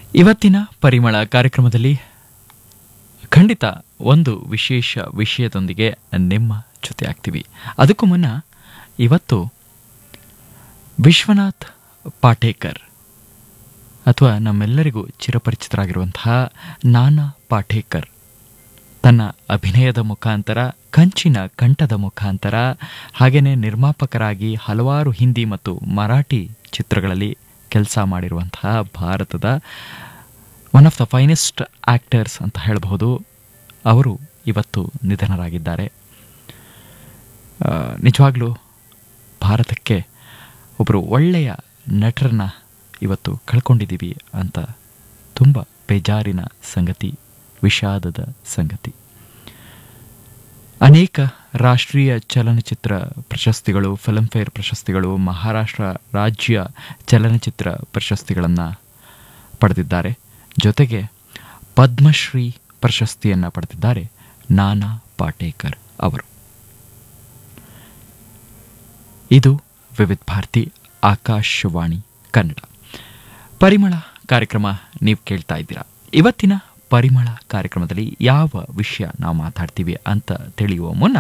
ಇವತ್ತಿನ ಪರಿಮಳ ಕಾರ್ಯಕ್ರಮದಲ್ಲಿ ಖಂಡಿತ ಒಂದು ವಿಶೇಷ ವಿಷಯದೊಂದಿಗೆ ನಿಮ್ಮ ಜೊತೆ ಆಗ್ತೀವಿ ಅದಕ್ಕೂ ಮುನ್ನ ಇವತ್ತು ವಿಶ್ವನಾಥ್ ಪಾಟೇಕರ್ ಅಥವಾ ನಮ್ಮೆಲ್ಲರಿಗೂ ಚಿರಪರಿಚಿತರಾಗಿರುವಂತಹ ನಾನಾ ಪಾಟೇಕರ್ ತನ್ನ ಅಭಿನಯದ ಮುಖಾಂತರ ಕಂಚಿನ ಕಂಠದ ಮುಖಾಂತರ ಹಾಗೆಯೇ ನಿರ್ಮಾಪಕರಾಗಿ ಹಲವಾರು ಹಿಂದಿ ಮತ್ತು ಮರಾಠಿ ಚಿತ್ರಗಳಲ್ಲಿ ಕೆಲಸ ಮಾಡಿರುವಂತಹ ಭಾರತದ one of the finest actors ಅಂತ ಹೇಳಬಹುದು ಅವರು ಇವತ್ತು ನಿಧನರಾಗಿದ್ದಾರೆ ಆ, ನಿಜವಾಗ್ಲೂ ಭಾರತಕ್ಕೆ ಒಬ್ಬರು ಒಳ್ಳೆಯ ನಟರನ್ನ ಇವತ್ತು ಕಳ್ಕೊಂಡಿದ್ದೀವಿ ಅಂತ ತುಂಬ ಬೇಜಾರಿನ ಸಂಗತಿ ವಿಷಾದದ ಸಂಗತಿ ಅನೇಕ ರಾಷ್ಟ್ರೀಯ ಚಲನಚಿತ್ರ ಪ್ರಶಸ್ತಿಗಳು ಫಿಲ್ಮ್ಫೇರ್ ಪ್ರಶಸ್ತಿಗಳು ಮಹಾರಾಷ್ಟ್ರ ರಾಜ್ಯ ಚಲನಚಿತ್ರ ಪ್ರಶಸ್ತಿಗಳನ್ನು ಪಡೆದಿದ್ದಾರೆ ಜೊತೆಗೆ ಪದ್ಮಶ್ರೀ ಪ್ರಶಸ್ತಿಯನ್ನು ಪಡೆದಿದ್ದಾರೆ ನಾನಾ ಪಾಟೇಕರ್ ಅವರು ಇದು ವಿವಿಧ ಭಾರತಿ ಆಕಾಶವಾಣಿ ಕನ್ನಡ ಪರಿಮಳ ಕಾರ್ಯಕ್ರಮ ನೀವು ಕೇಳ್ತಾ ಇದ್ದೀರಾ ಇವತ್ತಿನ ಪರಿಮಳ ಕಾರ್ಯಕ್ರಮದಲ್ಲಿ ಯಾವ ವಿಷಯ ನಾವು ಮಾತಾಡ್ತೀವಿ ಅಂತ ತಿಳಿಯುವ ಮುನ್ನ